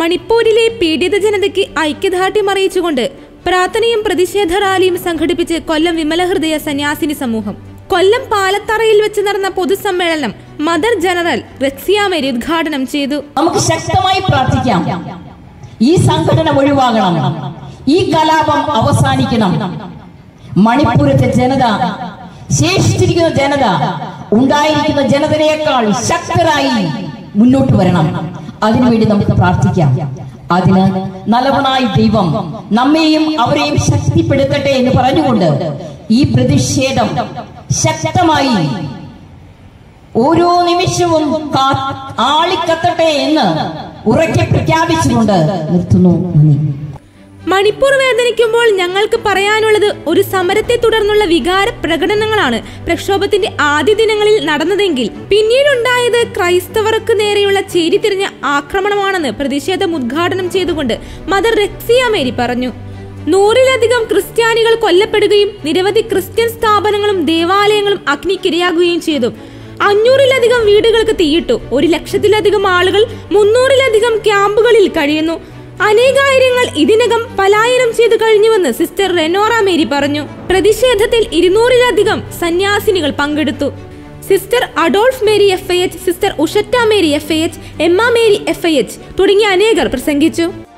മണിപ്പൂരിലെ പീഡിത ജനതയ്ക്ക് ഐക്യദാർഢ്യം അറിയിച്ചുകൊണ്ട് പ്രാർത്ഥനയും പ്രതിഷേധ റാലിയും സംഘടിപ്പിച്ച് കൊല്ലം വിമലഹൃദയ സന്യാസിനി സമൂഹം കൊല്ലം പാലത്തറയിൽ വെച്ച് നടന്ന പൊതുസമ്മേളനം മദർ ജനറൽ റെക്സിയ മേരി ഉദ്ഘാടനം ചെയ്തു നമുക്ക് ശക്തമായി പ്രാർത്ഥിക്കാം ഈ സംഘടന ഒഴിവാകണം ഈ കലാപം അവസാനിക്കണം മണിപ്പൂരത്തെ ജനത ശേഷിച്ചിരിക്കുന്ന ജനത ഉണ്ടായിരിക്കുന്ന ജനതയേക്കാൾ ശക്തരായി മുന്നോട്ട് വരണം അതിനുവേണ്ടി നമുക്ക് പ്രാർത്ഥിക്കാം അതിന് നല്ലവനായ ദൈവം നമ്മെയും അവരെയും ശക്തിപ്പെടുത്തട്ടെ എന്ന് പറഞ്ഞുകൊണ്ട് ഈ പ്രതിഷേധം ശക്തമായി ഓരോ നിമിഷവും കാ- ആളിക്കത്തട്ടെ എന്ന് ഉറക്കെ പ്രഖ്യാപിച്ചുകൊണ്ട് നിർത്തുന്നു നന്ദി മണിപ്പൂർ വേദനിക്കുമ്പോൾ ഞങ്ങൾക്ക് പറയാനുള്ളത് ഒരു സമരത്തെ തുടർന്നുള്ള വികാര പ്രകടനങ്ങളാണ് പ്രക്ഷോഭത്തിന്റെ ആദ്യ ദിനങ്ങളിൽ നടന്നതെങ്കിൽ പിന്നീടുണ്ടായത് ക്രൈസ്തവർക്ക് നേരെയുള്ള ചേരിതിരിഞ്ഞ ആക്രമണമാണെന്ന് പ്രതിഷേധം ഉദ്ഘാടനം ചെയ്തുകൊണ്ട് മദർ റെക്സിയ മേരി പറഞ്ഞു നൂറിലധികം ക്രിസ്ത്യാനികൾ കൊല്ലപ്പെടുകയും നിരവധി ക്രിസ്ത്യൻ സ്ഥാപനങ്ങളും ദേവാലയങ്ങളും അഗ്നിക്കിരയാകുകയും ചെയ്തു അഞ്ഞൂറിലധികം വീടുകൾക്ക് തീയിട്ടു ഒരു ലക്ഷത്തിലധികം ആളുകൾ മുന്നൂറിലധികം ക്യാമ്പുകളിൽ കഴിയുന്നു അനേകായിരങ്ങൾ ഇതിനകം പലായനം ചെയ്തു കഴിഞ്ഞുവെന്ന് സിസ്റ്റർ റെനോറ മേരി പറഞ്ഞു പ്രതിഷേധത്തിൽ ഇരുന്നൂറിലധികം സന്യാസിനികൾ പങ്കെടുത്തു sister Adolf Mary F I H sister ഉഷറ്റ Mary F I H Emma Mary F I H തുടങ്ങിയ അനേകർ പ്രസംഗിച്ചു